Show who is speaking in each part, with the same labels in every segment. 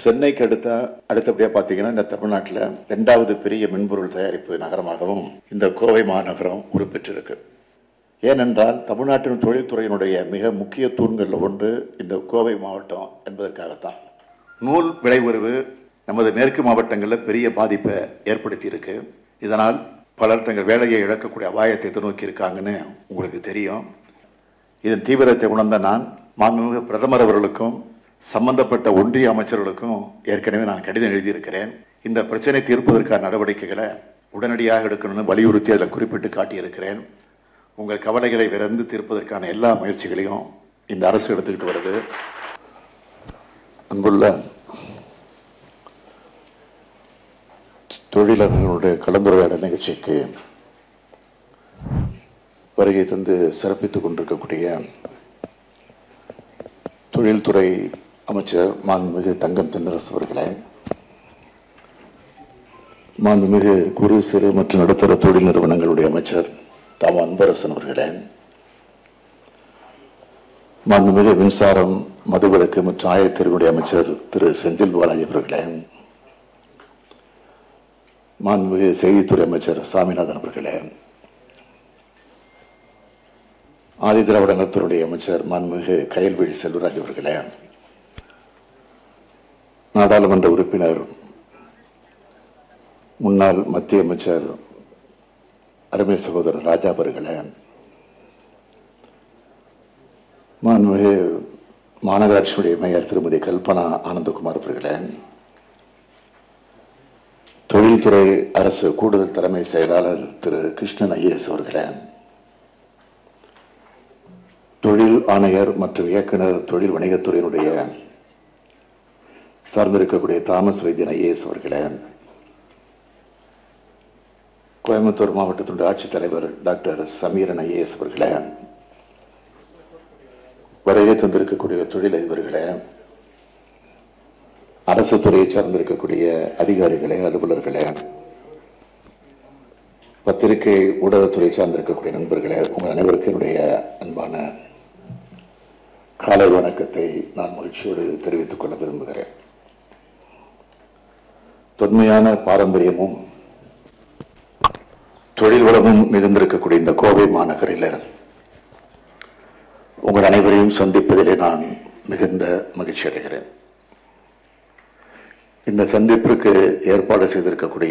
Speaker 1: சென்னைக்கு அடுத்த அடுத்தபடியாக பார்த்தீங்கன்னா இந்த தமிழ்நாட்டில் ரெண்டாவது பெரிய மென்பொருள் தயாரிப்பு நகரமாகவும் இந்த கோவை மாநகரம் உருப்பெற்றிருக்கு ஏனென்றால் தமிழ்நாட்டின் தொழில்துறையினுடைய மிக முக்கிய தூண்களில் ஒன்று இந்த கோவை மாவட்டம் என்பதற்காகத்தான் நூல் விலை உயர்வு நமது மேற்கு மாவட்டங்களில் பெரிய பாதிப்பை ஏற்படுத்தி இருக்கு இதனால் பலர் தங்கள் வேலையை இழக்கக்கூடிய அபாயத்தை எதிர்நோக்கி இருக்காங்கன்னு உங்களுக்கு தெரியும் இதன் தீவிரத்தை உணர்ந்த நான் மாண்புமிகு பிரதமர் அவர்களுக்கும் சம்பந்தப்பட்ட ஒன்றிய அமைச்சர்களுக்கும் ஏற்கனவே நான் கடிதம் எழுதியிருக்கிறேன் இந்த பிரச்சனை தீர்ப்பதற்கான நடவடிக்கைகளை உடனடியாக எடுக்கணும்னு வலியுறுத்தி அதில் குறிப்பிட்டு காட்டியிருக்கிறேன் உங்கள் கவலைகளை விரைந்து தீர்ப்பதற்கான எல்லா முயற்சிகளையும் இந்த அரசு எடுத்துக்கிட்டு வருது அன்புள்ள தொழிலாளர்களுடைய கலந்துரையாடல் நிகழ்ச்சிக்கு வருகை தந்து சிறப்பித்துக் கொண்டிருக்கக்கூடிய தொழில்துறை அமைச்சர் மாண்புமிகு தங்கம் தென்னரசு அவர்களே மாண்புமிகு குறு சிறு மற்றும் நடுத்தர தொழில் நிறுவனங்களுடைய அமைச்சர் தாம அன்பரசன் அவர்களே மாண்புமிகு மின்சாரம் மதுவிலக்கு மற்றும் ஆயத்தறிவுடைய அமைச்சர் திரு செந்தில் பாலாஜி அவர்களே மாண்புமிகு செய்தித்துறை அமைச்சர் சாமிநாதன் அவர்களே ஆதி திராவிட நலத்துறை அமைச்சர் மாண்புமிகு கயல்விழி செல்வராஜ் அவர்களே நாடாளுமன்ற உறுப்பினர் முன்னாள் மத்திய அமைச்சர் அருமை சகோதரர் ராஜா அவர்களே மாண்புமிகு மாநகராட்சியுடைய மேயர் திருமதி கல்பனா ஆனந்தகுமார் அவர்களே தொழில்துறை அரசு கூடுதல் தலைமை செயலாளர் திரு கிருஷ்ணன் ஐஏஎஸ் அவர்களே தொழில் ஆணையர் மற்றும் இயக்குனர் தொழில் வணிகத்துறையினுடைய சார்ந்திருக்கக்கூடிய தாமஸ் வைத்தியன் ஐஏஎஸ் அவர்களே கோயம்புத்தூர் மாவட்டத்தினுடைய ஆட்சித்தலைவர் டாக்டர் சமீரன் ஐஏஎஸ் அவர்களே வருகை தந்திருக்கக்கூடிய தொழிலதிபர்களே அரசு துறையை சார்ந்திருக்கக்கூடிய அதிகாரிகளே அலுவலர்களே பத்திரிகை ஊடகத்துறை சார்ந்திருக்கக்கூடிய நண்பர்களே உங்கள் அனைவருக்கும் என்னுடைய அன்பான காலை வணக்கத்தை நான் மகிழ்ச்சியோடு தெரிவித்துக் கொள்ள விரும்புகிறேன் தொன்மையான பாரம்பரியமும் தொழில் வளமும் மிகுந்திருக்கக்கூடிய இந்த கோவை மாநகரில் உங்கள் அனைவரையும் சந்திப்பதிலே நான் மிகுந்த மகிழ்ச்சி அடைகிறேன் இந்த சந்திப்பிற்கு ஏற்பாடு செய்திருக்கக்கூடிய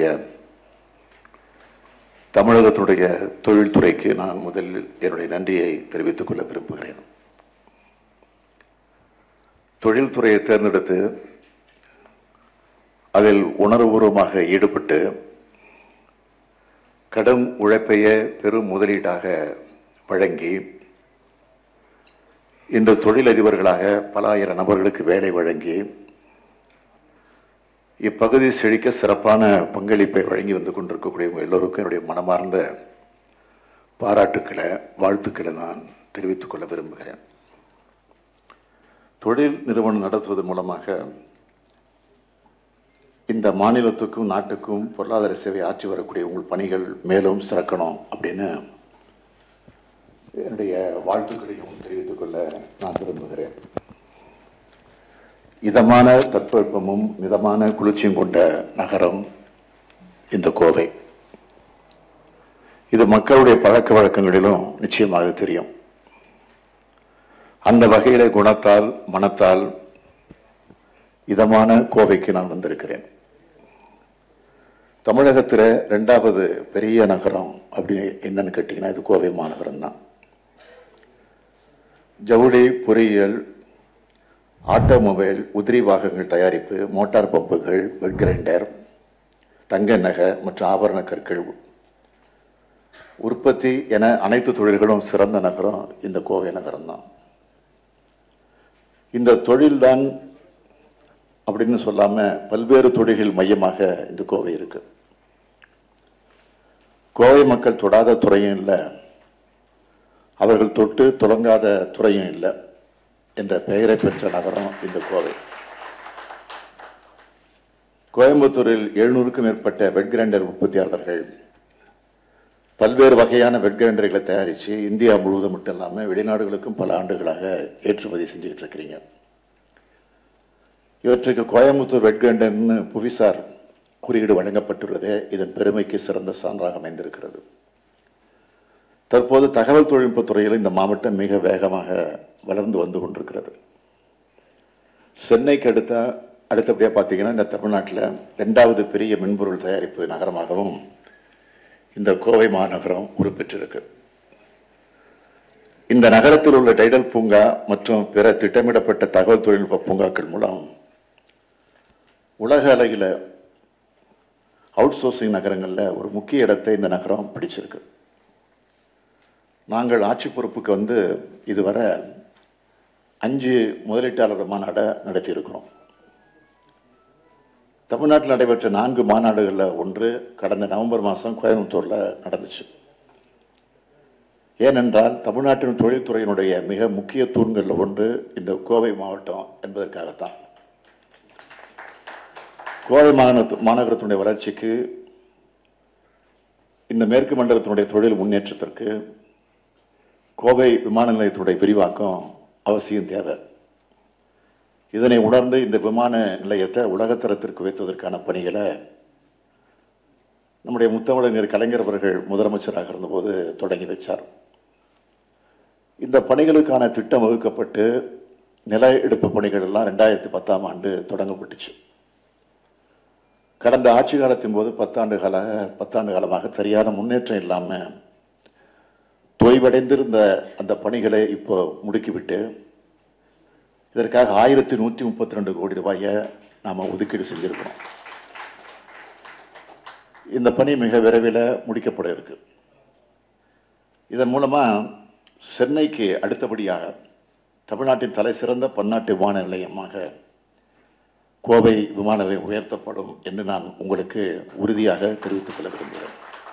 Speaker 1: தமிழகத்துடைய தொழில்துறைக்கு நான் முதலில் என்னுடைய நன்றியை தெரிவித்துக் கொள்ள விரும்புகிறேன் தொழில்துறையை தேர்ந்தெடுத்து அதில் உணர்வுபூர்வமாக ஈடுபட்டு கடும் உழைப்பையே பெரும் முதலீடாக வழங்கி இன்று தொழிலதிபர்களாக பல ஆயிரம் நபர்களுக்கு வேலை வழங்கி இப்பகுதி செழிக்க சிறப்பான பங்களிப்பை வழங்கி வந்து கொண்டிருக்கக்கூடிய உங்கள் எல்லோருக்கும் என்னுடைய மனமார்ந்த பாராட்டுக்களை வாழ்த்துக்களை நான் தெரிவித்துக் கொள்ள விரும்புகிறேன் தொழில் நிறுவனம் நடத்துவதன் மூலமாக இந்த மாநிலத்துக்கும் நாட்டுக்கும் பொருளாதார சேவை ஆற்றி வரக்கூடிய உங்கள் பணிகள் மேலும் சிறக்கணும் அப்படின்னு என்னுடைய வாழ்த்துக்களையும் தெரிவித்துக் கொள்ள நான் விரும்புகிறேன் இதமான தட்பவெப்பமும் மிதமான குளிர்ச்சியும் கொண்ட நகரம் இந்த கோவை இது மக்களுடைய பழக்க வழக்கங்களிலும் நிச்சயமாக தெரியும் அந்த வகையில குணத்தால் மனத்தால் இதமான கோவைக்கு நான் வந்திருக்கிறேன் தமிழகத்தில் ரெண்டாவது பெரிய நகரம் அப்படி என்னன்னு கேட்டீங்கன்னா இது கோவை மாநகரம் தான் ஜவுளி பொறியியல் ஆட்டோமொபைல் உதிரி வாகனங்கள் தயாரிப்பு மோட்டார் பம்புகள் பெட் கிரைண்டர் தங்க நகை மற்றும் ஆபரண கற்கள் உற்பத்தி என அனைத்து தொழில்களும் சிறந்த நகரம் இந்த கோவை நகரம் தான் இந்த தொழில்தான் அப்படின்னு சொல்லாம பல்வேறு தொழில்கள் மையமாக இந்த கோவை இருக்கு கோவை மக்கள் தொடாத துறையும் இல்லை அவர்கள் தொட்டு தொடங்காத துறையும் இல்லை என்ற பெயரை பெற்ற நகரம் இந்த கோவை கோயம்புத்தூரில் எழுநூறுக்கும் மேற்பட்ட வெட் கிரைண்டர் உற்பத்தியாளர்கள் பல்வேறு வகையான வெட் கிரைண்டர்களை தயாரித்து இந்தியா முழுவதும் மட்டும் இல்லாமல் வெளிநாடுகளுக்கும் பல ஆண்டுகளாக ஏற்றுமதி செஞ்சுக்கிட்டு இருக்கிறீங்க இவற்றுக்கு கோயம்புத்தூர் வெட்கண்டன்னு புவிசார் குறியீடு வழங்கப்பட்டுள்ளதே இதன் பெருமைக்கு சிறந்த சான்றாக அமைந்திருக்கிறது தற்போது தகவல் தொழில்நுட்பத் துறையில் இந்த மாவட்டம் மிக வேகமாக வளர்ந்து வந்து கொண்டிருக்கிறது சென்னைக்கு அடுத்த அடுத்தபடியாக பார்த்தீங்கன்னா இந்த தமிழ்நாட்டில் ரெண்டாவது பெரிய மென்பொருள் தயாரிப்பு நகரமாகவும் இந்த கோவை மாநகரம் உருப்பெற்றிருக்கு இந்த நகரத்தில் உள்ள டைடல் பூங்கா மற்றும் பிற திட்டமிடப்பட்ட தகவல் தொழில்நுட்ப பூங்காக்கள் மூலம் உலக அளவில் அவுட் சோர்சிங் நகரங்களில் ஒரு முக்கிய இடத்தை இந்த நகரம் பிடிச்சிருக்கு நாங்கள் ஆட்சி பொறுப்புக்கு வந்து இதுவரை அஞ்சு முதலீட்டாளர் மாநாடை நடத்தியிருக்கிறோம் தமிழ்நாட்டில் நடைபெற்ற நான்கு மாநாடுகளில் ஒன்று கடந்த நவம்பர் மாதம் கோயம்புத்தூரில் நடந்துச்சு ஏனென்றால் தமிழ்நாட்டின் தொழில்துறையினுடைய மிக முக்கிய தூண்களில் ஒன்று இந்த கோவை மாவட்டம் என்பதற்காகத்தான் கோவை மாநகர மாநகரத்தினுடைய வளர்ச்சிக்கு இந்த மேற்கு மண்டலத்தினுடைய தொழில் முன்னேற்றத்திற்கு கோவை விமான நிலையத்துடைய விரிவாக்கம் அவசியம் தேவை இதனை உணர்ந்து இந்த விமான நிலையத்தை உலகத்தரத்திற்கு உயர்த்துவதற்கான பணிகளை நம்முடைய முத்தமிழர் கலைஞர் அவர்கள் முதலமைச்சராக இருந்தபோது தொடங்கி வச்சார் இந்த பணிகளுக்கான திட்டம் வகுக்கப்பட்டு நில எடுப்பு பணிகள் எல்லாம் ரெண்டாயிரத்தி பத்தாம் ஆண்டு தொடங்கப்பட்டுச்சு கடந்த ஆட்சி காலத்தின் போது பத்தாண்டு கால பத்தாண்டு காலமாக சரியான முன்னேற்றம் இல்லாமல் தொய்வடைந்திருந்த அந்த பணிகளை இப்போ முடுக்கிவிட்டு இதற்காக ஆயிரத்தி நூற்றி முப்பத்தி ரெண்டு கோடி ரூபாயை நாம் ஒதுக்கீடு செஞ்சிருக்கிறோம் இந்த பணி மிக விரைவில் முடிக்கப்பட இருக்கு இதன் மூலமாக சென்னைக்கு அடுத்தபடியாக தமிழ்நாட்டின் தலை சிறந்த பன்னாட்டு விமான நிலையமாக கோவை விமான நிலையம் உயர்த்தப்படும் என்று நான் உங்களுக்கு உறுதியாக தெரிவித்துக் கொள்ள விரும்புகிறேன்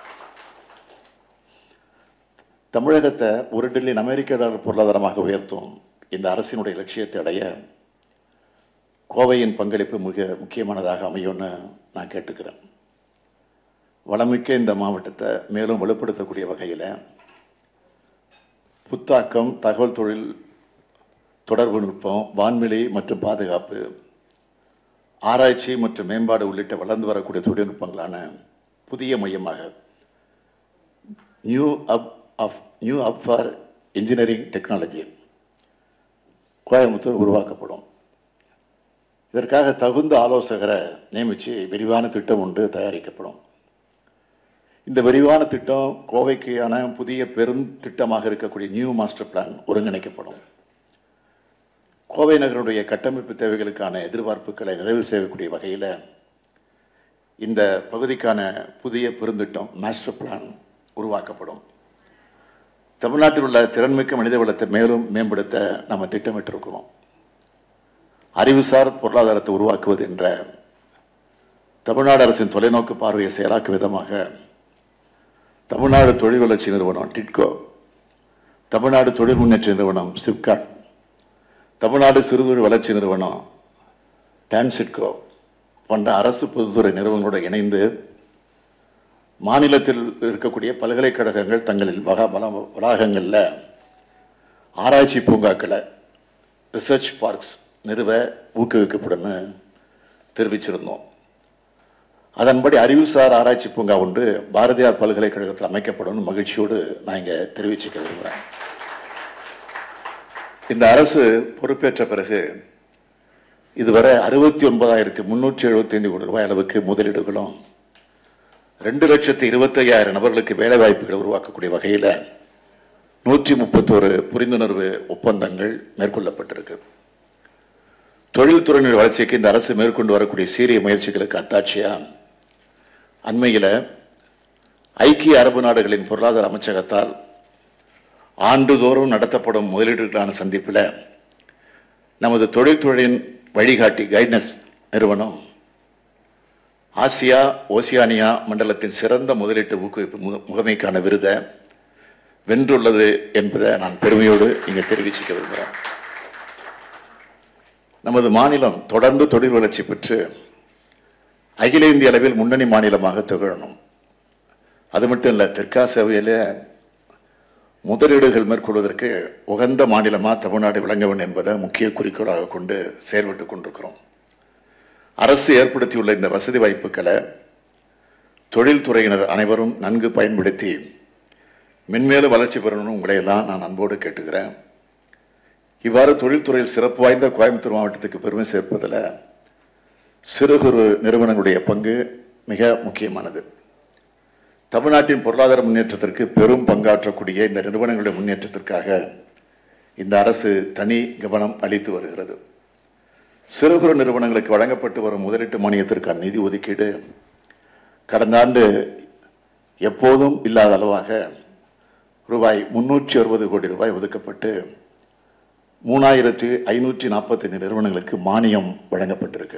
Speaker 1: தமிழகத்தை ஒரு டில்லியன் அமெரிக்க டாலர் பொருளாதாரமாக உயர்த்தும் இந்த அரசினுடைய லட்சியத்தை அடைய கோவையின் பங்களிப்பு மிக முக்கியமானதாக அமையும்னு நான் கேட்டுக்கிறேன் வளமிக்க இந்த மாவட்டத்தை மேலும் வலுப்படுத்தக்கூடிய வகையில் புத்தாக்கம் தகவல் தொழில் தொடர்பு நுட்பம் வான்வெளி மற்றும் பாதுகாப்பு ஆராய்ச்சி மற்றும் மேம்பாடு உள்ளிட்ட வளர்ந்து வரக்கூடிய தொழில்நுட்பங்களான புதிய மையமாக new up of new up for engineering technology Coimbatore உருவாக்கப்படும் இதற்காக தகுந்த ஆலோசகரை நியமித்து விரிவான திட்டம் ஒன்று தயாரிக்கப்படும் இந்த விரிவான திட்டம் கோவைக்கான புதிய பெரும் திட்டமாக இருக்கக்கூடிய நியூ மாஸ்டர் பிளான் ஒருங்கிணைக்கப்படும் கோவை நகருடைய கட்டமைப்பு தேவைகளுக்கான எதிர்பார்ப்புகளை நிறைவு செய்யக்கூடிய வகையில் இந்த பகுதிக்கான புதிய பெருந்திட்டம் மாஸ்டர் பிளான் உருவாக்கப்படும் தமிழ்நாட்டில் உள்ள திறன்மிக்க மனித வளத்தை மேலும் மேம்படுத்த நம்ம திட்டமிட்டிருக்கிறோம் அறிவுசார் பொருளாதாரத்தை உருவாக்குவது என்ற தமிழ்நாடு அரசின் தொலைநோக்கு பார்வையை செயலாக்கும் விதமாக தமிழ்நாடு தொழில் வளர்ச்சி நிறுவனம் டிட்கோ தமிழ்நாடு தொழில் முன்னேற்ற நிறுவனம் சிப்காட் தமிழ்நாடு சிறுதொழில் வளர்ச்சி நிறுவனம் டான்சிட்கோ போன்ற அரசு பொதுத்துறை நிறுவனங்களோடு இணைந்து மாநிலத்தில் இருக்கக்கூடிய பல்கலைக்கழகங்கள் தங்களின் வகா வள வளாகங்களில் ஆராய்ச்சி பூங்காக்களை ரிசர்ச் பார்க்ஸ் நிறுவ ஊக்குவிக்கப்படும்னு தெரிவிச்சிருந்தோம் அதன்படி அறிவுசார் ஆராய்ச்சி பூங்கா ஒன்று பாரதியார் பல்கலைக்கழகத்தில் அமைக்கப்படும் மகிழ்ச்சியோடு நான் இங்கே தெரிவிச்சுக்க விரும்புகிறேன் இந்த அரசு பொறுப்பேற்ற பிறகு இதுவரை அறுபத்தி ஒன்பதாயிரத்தி முன்னூற்றி எழுபத்தைந்து கோடி ரூபாய் அளவுக்கு முதலீடுகளும் ரெண்டு லட்சத்தி இருபத்தையாயிரம் நபர்களுக்கு வேலை வாய்ப்புகளை உருவாக்கக்கூடிய வகையில் நூற்றி முப்பத்தோரு புரிந்துணர்வு ஒப்பந்தங்கள் மேற்கொள்ளப்பட்டிருக்கு தொழில்துறையினர் வளர்ச்சிக்கு இந்த அரசு மேற்கொண்டு வரக்கூடிய சீரிய முயற்சிகளுக்கு அத்தாட்சியா அண்மையில் ஐக்கிய அரபு நாடுகளின் பொருளாதார அமைச்சகத்தால் ஆண்டுதோறும் நடத்தப்படும் முதலீடுகளான சந்திப்பில் நமது தொழில்துறையின் வழிகாட்டி கைட்னஸ் நிறுவனம் ஆசியா ஓசியானியா மண்டலத்தின் சிறந்த முதலீட்டு ஊக்குவிப்பு மு- முகமைக்கான விருதை வென்றுள்ளது என்பதை நான் பெருமையோடு இங்கே தெரிவிச்சுக்க விரும்புகிறேன் நமது மாநிலம் தொடர்ந்து தொழில் வளர்ச்சி பெற்று அகில இந்திய அளவில் முன்னணி மாநிலமாக திகழணும் அது மட்டும் இல்லை தெற்காசியாவிலே முதலீடுகள் மேற்கொள்வதற்கு உகந்த மாநிலமாக தமிழ்நாடு விளங்க வேண்டும் என்பதை முக்கிய குறிக்கோளாக கொண்டு செயல்பட்டு கொண்டிருக்கிறோம் அரசு ஏற்படுத்தியுள்ள இந்த வசதி வாய்ப்புகளை தொழில்துறையினர் அனைவரும் நன்கு பயன்படுத்தி மென்மேலும் வளர்ச்சி பெறணும்னு உங்களை எல்லாம் நான் அன்போடு கேட்டுக்கிறேன் இவ்வாறு தொழில்துறையில் சிறப்பு வாய்ந்த கோயம்புத்தூர் மாவட்டத்துக்கு பெருமை சேர்ப்பதில் சிறு குறு நிறுவனங்களுடைய பங்கு மிக முக்கியமானது தமிழ்நாட்டின் பொருளாதார முன்னேற்றத்திற்கு பெரும் பங்காற்றக்கூடிய இந்த நிறுவனங்களுடைய முன்னேற்றத்திற்காக இந்த அரசு தனி கவனம் அளித்து வருகிறது சிறு குறு நிறுவனங்களுக்கு வழங்கப்பட்டு வரும் முதலீட்டு மானியத்திற்கான நிதி ஒதுக்கீடு கடந்த ஆண்டு எப்போதும் இல்லாத அளவாக ரூபாய் முன்னூற்றி அறுபது கோடி ரூபாய் ஒதுக்கப்பட்டு மூணாயிரத்தி ஐநூற்றி நாற்பத்தைந்து நிறுவனங்களுக்கு மானியம் வழங்கப்பட்டிருக்கு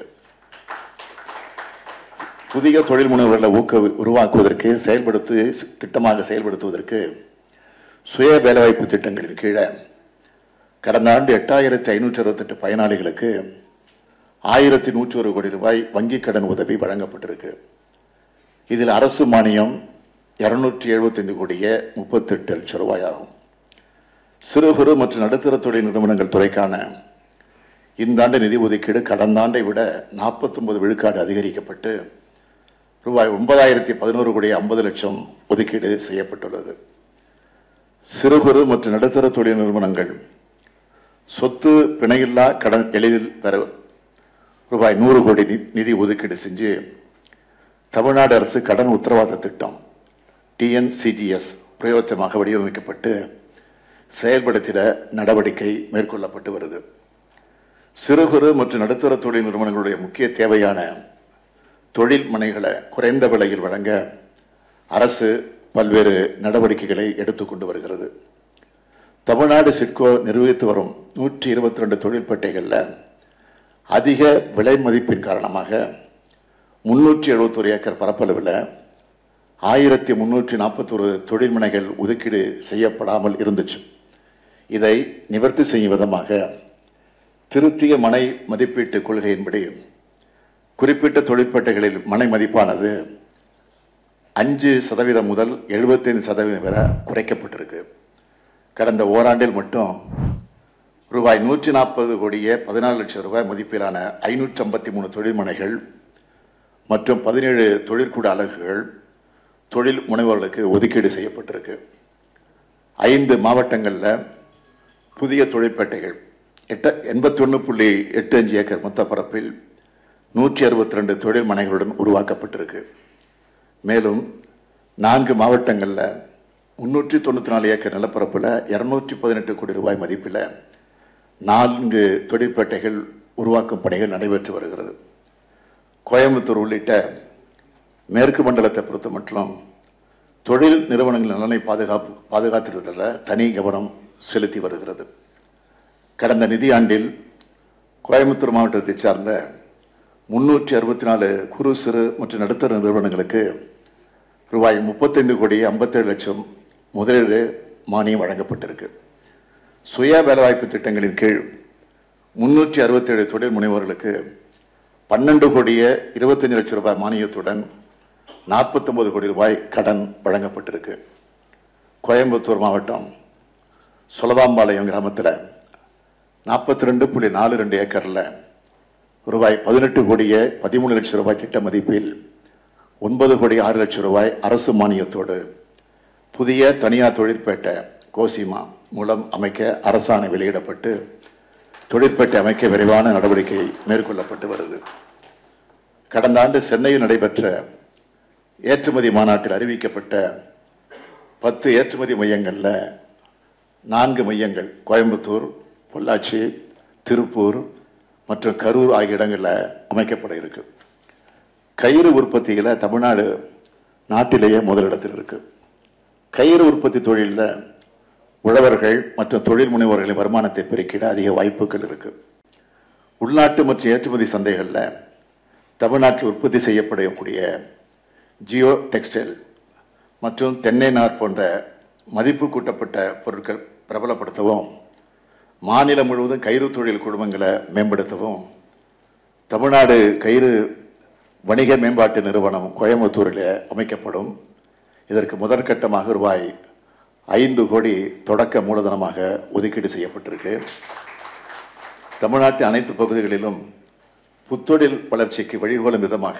Speaker 1: புதிய தொழில் முனைவர்களை ஊக்க உருவாக்குவதற்கு செயல்படுத்தி திட்டமாக செயல்படுத்துவதற்கு சுய வேலைவாய்ப்பு திட்டங்களின் கீழே கடந்த ஆண்டு எட்டாயிரத்தி ஐநூற்றி அறுபத்தெட்டு பயனாளிகளுக்கு ஆயிரத்தி நூற்றி ஒரு கோடி ரூபாய் வங்கிக் கடன் உதவி வழங்கப்பட்டிருக்கு இதில் அரசு மானியம் இருநூற்றி எழுபத்தைந்து கோடியே முப்பத்தெட்டு லட்சம் ரூபாய் ஆகும் சிறு குறு மற்றும் நடுத்தர தொழில் நிறுவனங்கள் துறைக்கான இந்த ஆண்டு நிதி ஒதுக்கீடு கடந்த ஆண்டை விட நாற்பத்தொன்பது விழுக்காடு அதிகரிக்கப்பட்டு ரூபாய் ஒன்பதாயிரத்தி பதினோரு கோடி ஐம்பது லட்சம் ஒதுக்கீடு செய்யப்பட்டுள்ளது சிறு குறு மற்றும் நடுத்தர தொழில் நிறுவனங்கள் சொத்து பிணையில்லா கடன் எளிதில் பெற ரூபாய் நூறு கோடி நி- நிதி ஒதுக்கீடு செஞ்சு தமிழ்நாடு அரசு கடன் உத்தரவாத திட்டம் டிஎன்சிஜிஎஸ் பிரயோஜனமாக வடிவமைக்கப்பட்டு செயல்படுத்திட நடவடிக்கை மேற்கொள்ளப்பட்டு வருது சிறு குறு மற்றும் நடுத்தர தொழில் நிறுவனங்களுடைய முக்கிய தேவையான தொழில் மனைகளை குறைந்த விலையில் வழங்க அரசு பல்வேறு நடவடிக்கைகளை எடுத்துக்கொண்டு வருகிறது தமிழ்நாடு சிட்கோ நிர்வகித்து வரும் நூற்றி இருபத்தி ரெண்டு தொழிற்பேட்டைகளில் அதிக விலை மதிப்பின் காரணமாக முன்னூற்றி எழுபத்தொரு ஏக்கர் பரப்பளவில் ஆயிரத்தி முன்னூற்றி நாற்பத்தொரு தொழில் முனைகள் ஒதுக்கீடு செய்யப்படாமல் இருந்துச்சு இதை நிவர்த்தி செய்யும் விதமாக திருத்திய மனை மதிப்பீட்டு கொள்கையின்படி குறிப்பிட்ட தொழிற்பேட்டைகளில் மனை மதிப்பானது அஞ்சு சதவீதம் முதல் எழுபத்தைந்து சதவீதம் வரை குறைக்கப்பட்டிருக்கு கடந்த ஓராண்டில் மட்டும் ரூபாய் நூற்றி நாற்பது கோடியே பதினாலு லட்சம் ரூபாய் மதிப்பிலான ஐநூற்றி ஐம்பத்தி மூணு தொழில்மனைகள் மற்றும் பதினேழு தொழிற்கூட அலகுகள் தொழில் முனைவோர்களுக்கு ஒதுக்கீடு செய்யப்பட்டிருக்கு ஐந்து மாவட்டங்களில் புதிய தொழிற்பேட்டைகள் எட்ட எண்பத்தி ஒன்று புள்ளி எட்டு அஞ்சு ஏக்கர் மொத்த பரப்பில் நூற்றி அறுபத்தி ரெண்டு தொழில் மனைகளுடன் உருவாக்கப்பட்டிருக்கு மேலும் நான்கு மாவட்டங்களில் முன்னூற்றி தொண்ணூற்றி நாலு ஏக்கர் நிலப்பரப்பில் இரநூற்றி பதினெட்டு கோடி ரூபாய் மதிப்பில் நான்கு தொழிற்பேட்டைகள் உருவாக்கும் பணிகள் நடைபெற்று வருகிறது கோயம்புத்தூர் உள்ளிட்ட மேற்கு மண்டலத்தை பொறுத்த மட்டும் தொழில் நிறுவனங்கள் நலனை பாதுகாப்பு பாதுகாத்திருப்பதில் தனி கவனம் செலுத்தி வருகிறது கடந்த நிதியாண்டில் கோயம்புத்தூர் மாவட்டத்தை சார்ந்த முன்னூற்றி அறுபத்தி நாலு குறு சிறு மற்றும் நடுத்தர நிறுவனங்களுக்கு ரூபாய் முப்பத்தைந்து கோடி ஐம்பத்தேழு லட்சம் முதலீடு மானியம் வழங்கப்பட்டிருக்கு சுய வேலைவாய்ப்பு திட்டங்களின் கீழ் முன்னூற்றி அறுபத்தேழு தொழில் முனைவோர்களுக்கு பன்னெண்டு கோடியே இருபத்தஞ்சு லட்சம் ரூபாய் மானியத்துடன் நாற்பத்தொன்பது கோடி ரூபாய் கடன் வழங்கப்பட்டிருக்கு கோயம்புத்தூர் மாவட்டம் சுலதாம்பாளையம் கிராமத்தில் நாற்பத்தி ரெண்டு புள்ளி நாலு ரெண்டு ஏக்கரில் ரூபாய் பதினெட்டு கோடியே பதிமூணு லட்சம் ரூபாய் திட்ட மதிப்பில் ஒன்பது கோடி ஆறு லட்சம் ரூபாய் அரசு மானியத்தோடு புதிய தனியார் தொழிற்பேட்டை கோசிமா மூலம் அமைக்க அரசாணை வெளியிடப்பட்டு தொழிற்பேட்டை அமைக்க விரைவான நடவடிக்கை மேற்கொள்ளப்பட்டு வருது கடந்த ஆண்டு சென்னையில் நடைபெற்ற ஏற்றுமதி மாநாட்டில் அறிவிக்கப்பட்ட பத்து ஏற்றுமதி மையங்களில் நான்கு மையங்கள் கோயம்புத்தூர் பொள்ளாச்சி திருப்பூர் மற்றும் கரூர் ஆகிய இடங்களில் அமைக்கப்பட இருக்கு கயிறு உற்பத்தியில் தமிழ்நாடு நாட்டிலேயே முதலிடத்தில் இருக்கு கயிறு உற்பத்தி தொழிலில் உழவர்கள் மற்றும் தொழில் முனைவோர்களின் வருமானத்தை பெருக்கிட அதிக வாய்ப்புகள் இருக்கு உள்நாட்டு மற்றும் ஏற்றுமதி சந்தைகளில் தமிழ்நாட்டில் உற்பத்தி செய்யப்படக்கூடிய ஜியோ டெக்ஸ்டைல் மற்றும் தென்னை நார் போன்ற மதிப்பு கூட்டப்பட்ட பொருட்கள் பிரபலப்படுத்தவும் மாநிலம் முழுவதும் கயிறு தொழில் குழுமங்களை மேம்படுத்தவும் தமிழ்நாடு கயிறு வணிக மேம்பாட்டு நிறுவனம் கோயம்புத்தூரில் அமைக்கப்படும் இதற்கு முதற்கட்டமாக ரூபாய் ஐந்து கோடி தொடக்க மூலதனமாக ஒதுக்கீடு செய்யப்பட்டிருக்கு தமிழ்நாட்டின் அனைத்து பகுதிகளிலும் புத்தொழில் வளர்ச்சிக்கு வழிகோலும் விதமாக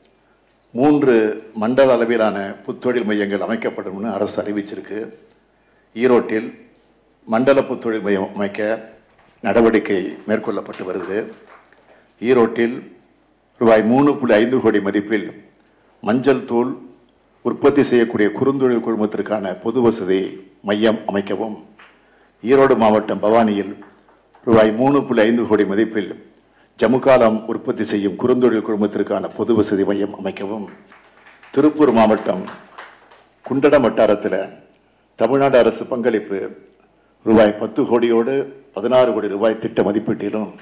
Speaker 1: மூன்று மண்டல அளவிலான புத்தொழில் மையங்கள் அமைக்கப்படும்னு அரசு அறிவிச்சிருக்கு ஈரோட்டில் மண்டல புத்தொழில் மையம் அமைக்க நடவடிக்கை மேற்கொள்ளப்பட்டு வருது ஈரோட்டில் ரூபாய் மூணு புள்ளி ஐந்து கோடி மதிப்பில் மஞ்சள் தூள் உற்பத்தி செய்யக்கூடிய குறுந்தொழில் குழுமத்திற்கான பொது வசதி மையம் அமைக்கவும் ஈரோடு மாவட்டம் பவானியில் ரூபாய் மூணு புள்ளி ஐந்து கோடி மதிப்பில் ஜமுகாலம் உற்பத்தி செய்யும் குறுந்தொழில் குழுமத்திற்கான பொது வசதி மையம் அமைக்கவும் திருப்பூர் மாவட்டம் குண்டடம் வட்டாரத்தில் தமிழ்நாடு அரசு பங்களிப்பு ரூபாய் பத்து கோடியோடு பதினாறு கோடி ரூபாய் திட்ட மதிப்பீட்டிலும்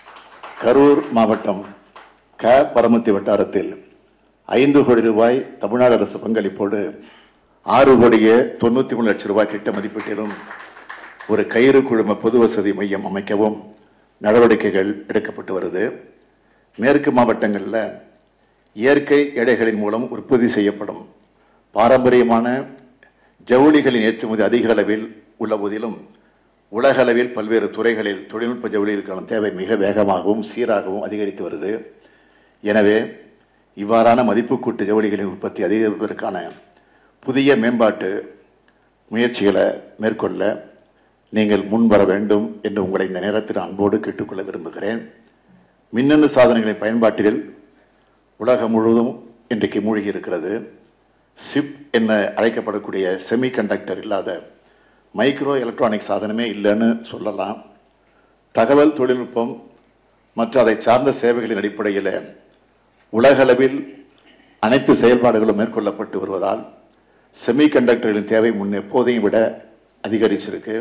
Speaker 1: கரூர் மாவட்டம் க பரமத்தி வட்டாரத்தில் ஐந்து கோடி ரூபாய் தமிழ்நாடு அரசு பங்களிப்போடு ஆறு கோடியே தொண்ணூத்தி மூணு லட்சம் ரூபாய் திட்ட மதிப்பீட்டிலும் ஒரு கயிறு குழும பொது வசதி மையம் அமைக்கவும் நடவடிக்கைகள் எடுக்கப்பட்டு வருது மேற்கு மாவட்டங்களில் இயற்கை எடைகளின் மூலம் உற்பத்தி செய்யப்படும் பாரம்பரியமான ஜவுளிகளின் ஏற்றுமதி அதிக அளவில் உள்ள போதிலும் உலக அளவில் பல்வேறு துறைகளில் தொழில்நுட்ப ஜவுளிகளுக்கான தேவை மிக வேகமாகவும் சீராகவும் அதிகரித்து வருது எனவே இவ்வாறான மதிப்புக்கூட்டு ஜவுளிகளின் உற்பத்தி அதிகரிப்பதற்கான புதிய மேம்பாட்டு முயற்சிகளை மேற்கொள்ள நீங்கள் முன்வர வேண்டும் என்று உங்களை இந்த நேரத்தில் அன்போடு கேட்டுக்கொள்ள விரும்புகிறேன் மின்னணு சாதனங்களின் பயன்பாட்டில் உலகம் முழுவதும் இன்றைக்கு மூழ்கி இருக்கிறது சிப் என அழைக்கப்படக்கூடிய செமி கண்டக்டர் இல்லாத மைக்ரோ எலக்ட்ரானிக் சாதனமே இல்லைன்னு சொல்லலாம் தகவல் தொழில்நுட்பம் மற்ற அதை சார்ந்த சேவைகளின் அடிப்படையில் உலகளவில் அனைத்து செயல்பாடுகளும் மேற்கொள்ளப்பட்டு வருவதால் செமி கண்டக்டர்களின் தேவை முன் எப்போதையும் விட அதிகரிச்சிருக்கு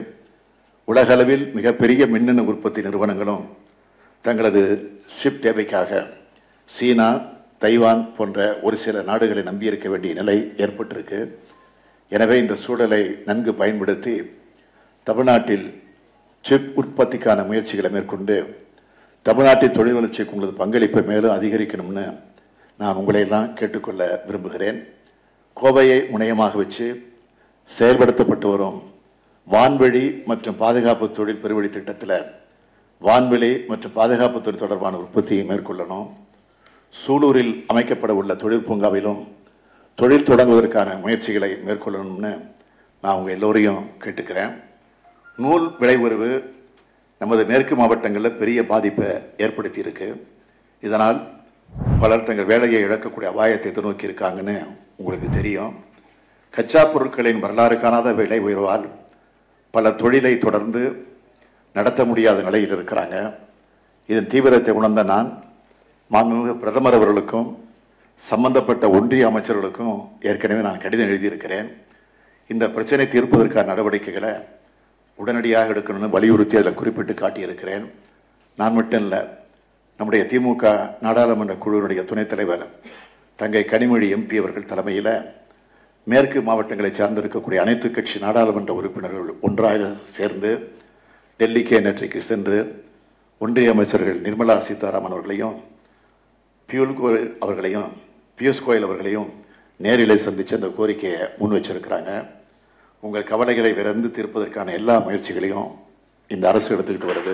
Speaker 1: உலகளவில் மிகப்பெரிய மின்னணு உற்பத்தி நிறுவனங்களும் தங்களது ஷிப் தேவைக்காக சீனா தைவான் போன்ற ஒரு சில நாடுகளை நம்பியிருக்க வேண்டிய நிலை ஏற்பட்டிருக்கு எனவே இந்த சூழலை நன்கு பயன்படுத்தி தமிழ்நாட்டில் சிப் உற்பத்திக்கான முயற்சிகளை மேற்கொண்டு தமிழ்நாட்டின் தொழில் வளர்ச்சிக்கு உங்களது பங்களிப்பை மேலும் அதிகரிக்கணும்னு நான் உங்களை எல்லாம் கேட்டுக்கொள்ள விரும்புகிறேன் கோவையை முனையமாக வச்சு செயல்படுத்தப்பட்டு வரும் வான்வழி மற்றும் பாதுகாப்பு தொழில் பெருவழி திட்டத்தில் வான்வெளி மற்றும் பாதுகாப்பு தொழில் தொடர்பான உற்பத்தியை மேற்கொள்ளணும் சூலூரில் அமைக்கப்பட உள்ள தொழில் பூங்காவிலும் தொழில் தொடங்குவதற்கான முயற்சிகளை மேற்கொள்ளணும்னு நான் உங்கள் எல்லோரையும் கேட்டுக்கிறேன் நூல் விலை உயர்வு நமது மேற்கு மாவட்டங்களில் பெரிய பாதிப்பை ஏற்படுத்தி இருக்கு இதனால் பலர் தங்கள் வேலையை இழக்கக்கூடிய அபாயத்தை எதிர்நோக்கி இருக்காங்கன்னு உங்களுக்கு தெரியும் கச்சா பொருட்களின் வரலாறு காணாத விலை உயர்வால் பல தொழிலை தொடர்ந்து நடத்த முடியாத நிலையில் இருக்கிறாங்க இதன் தீவிரத்தை உணர்ந்த நான் மாண்புமிகு பிரதமர் அவர்களுக்கும் சம்பந்தப்பட்ட ஒன்றிய அமைச்சர்களுக்கும் ஏற்கனவே நான் கடிதம் எழுதியிருக்கிறேன் இந்த பிரச்சனை தீர்ப்பதற்கான நடவடிக்கைகளை உடனடியாக எடுக்கணும்னு வலியுறுத்தி அதில் குறிப்பிட்டு காட்டியிருக்கிறேன் நான் மட்டும் இல்லை நம்முடைய திமுக நாடாளுமன்ற குழுவினுடைய துணைத் தலைவர் தங்கை கனிமொழி எம்பி அவர்கள் தலைமையில் மேற்கு மாவட்டங்களை சார்ந்திருக்கக்கூடிய அனைத்து கட்சி நாடாளுமன்ற உறுப்பினர்கள் ஒன்றாக சேர்ந்து டெல்லிக்கு நேற்றைக்கு சென்று ஒன்றிய அமைச்சர்கள் நிர்மலா சீதாராமன் அவர்களையும் பியூல் கோயல் அவர்களையும் பியூஷ் கோயல் அவர்களையும் நேரிலே சந்தித்து அந்த கோரிக்கையை முன் வச்சிருக்கிறாங்க உங்கள் கவலைகளை விரைந்து தீர்ப்பதற்கான எல்லா முயற்சிகளையும் இந்த அரசு எடுத்துக்கிட்டு வருது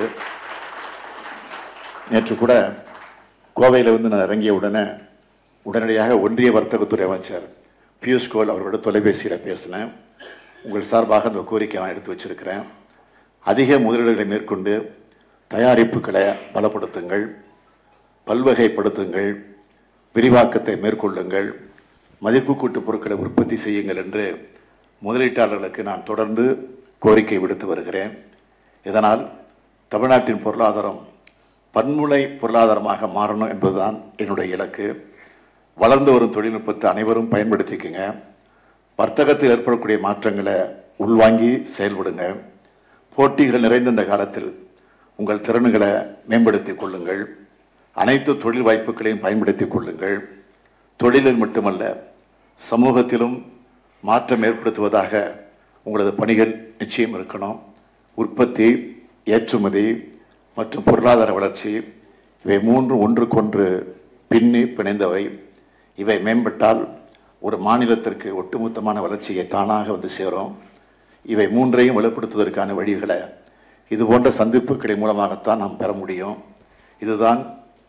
Speaker 1: நேற்று கூட கோவையில் வந்து நான் இறங்கிய உடனே உடனடியாக ஒன்றிய வர்த்தகத்துறை அமைச்சர் பியூஷ் கோயல் அவரோட தொலைபேசியில் பேசினேன் உங்கள் சார்பாக அந்த கோரிக்கை நான் எடுத்து வச்சிருக்கிறேன் அதிக முதலீடுகளை மேற்கொண்டு தயாரிப்புகளை பலப்படுத்துங்கள் பல்வகைப்படுத்துங்கள் விரிவாக்கத்தை மேற்கொள்ளுங்கள் மதிப்பு கூட்டு பொருட்களை உற்பத்தி செய்யுங்கள் என்று முதலீட்டாளர்களுக்கு நான் தொடர்ந்து கோரிக்கை விடுத்து வருகிறேன் இதனால் தமிழ்நாட்டின் பொருளாதாரம் பன்முனை பொருளாதாரமாக மாறணும் என்பதுதான் என்னுடைய இலக்கு வளர்ந்து வரும் தொழில்நுட்பத்தை அனைவரும் பயன்படுத்திக்கங்க வர்த்தகத்தில் ஏற்படக்கூடிய மாற்றங்களை உள்வாங்கி செயல்படுங்க போட்டிகள் நிறைந்த இந்த காலத்தில் உங்கள் திறன்களை மேம்படுத்திக் கொள்ளுங்கள் அனைத்து தொழில் வாய்ப்புகளையும் பயன்படுத்திக் கொள்ளுங்கள் தொழிலில் மட்டுமல்ல சமூகத்திலும் மாற்றம் ஏற்படுத்துவதாக உங்களது பணிகள் நிச்சயம் இருக்கணும் உற்பத்தி ஏற்றுமதி மற்றும் பொருளாதார வளர்ச்சி இவை மூன்று ஒன்றுக்கொன்று பின்னி பிணைந்தவை இவை மேம்பட்டால் ஒரு மாநிலத்திற்கு ஒட்டுமொத்தமான வளர்ச்சியை தானாக வந்து சேரும் இவை மூன்றையும் வலுப்படுத்துவதற்கான வழிகளை இது போன்ற சந்திப்புகளின் மூலமாகத்தான் நாம் பெற முடியும் இதுதான்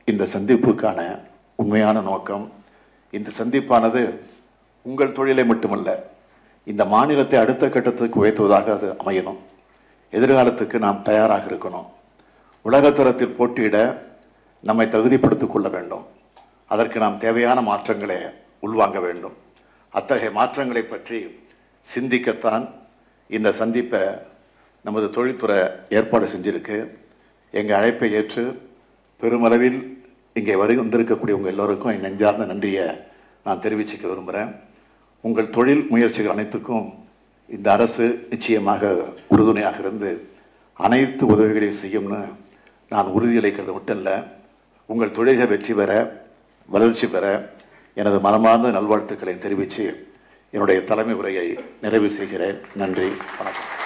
Speaker 1: இந்த சந்திப்புக்கான உண்மையான நோக்கம் இந்த சந்திப்பானது உங்கள் தொழிலை மட்டுமல்ல இந்த மாநிலத்தை அடுத்த கட்டத்துக்கு உயர்த்துவதாக அது அமையணும் எதிர்காலத்துக்கு நாம் தயாராக இருக்கணும் உலகத்தரத்தில் போட்டியிட நம்மை தகுதிப்படுத்திக் கொள்ள வேண்டும் அதற்கு நாம் தேவையான மாற்றங்களை உள்வாங்க வேண்டும் அத்தகைய மாற்றங்களை பற்றி சிந்திக்கத்தான் இந்த சந்திப்பை நமது தொழில்துறை ஏற்பாடு செஞ்சிருக்கு எங்கள் அழைப்பை ஏற்று பெருமளவில் இங்கே வரு வந்திருக்கக்கூடிய உங்கள் எல்லோருக்கும் என் நெஞ்சார்ந்த நன்றியை நான் தெரிவிச்சுக்க விரும்புகிறேன் உங்கள் தொழில் முயற்சிகள் அனைத்துக்கும் இந்த அரசு நிச்சயமாக உறுதுணையாக இருந்து அனைத்து உதவிகளையும் செய்யும்னு நான் உறுதியளிக்கிறது மட்டும் இல்லை உங்கள் தொழில்கள் வெற்றி பெற வளர்ச்சி பெற எனது மனமார்ந்த நல்வாழ்த்துக்களை தெரிவித்து என்னுடைய தலைமை உரையை நிறைவு செய்கிறேன் நன்றி வணக்கம்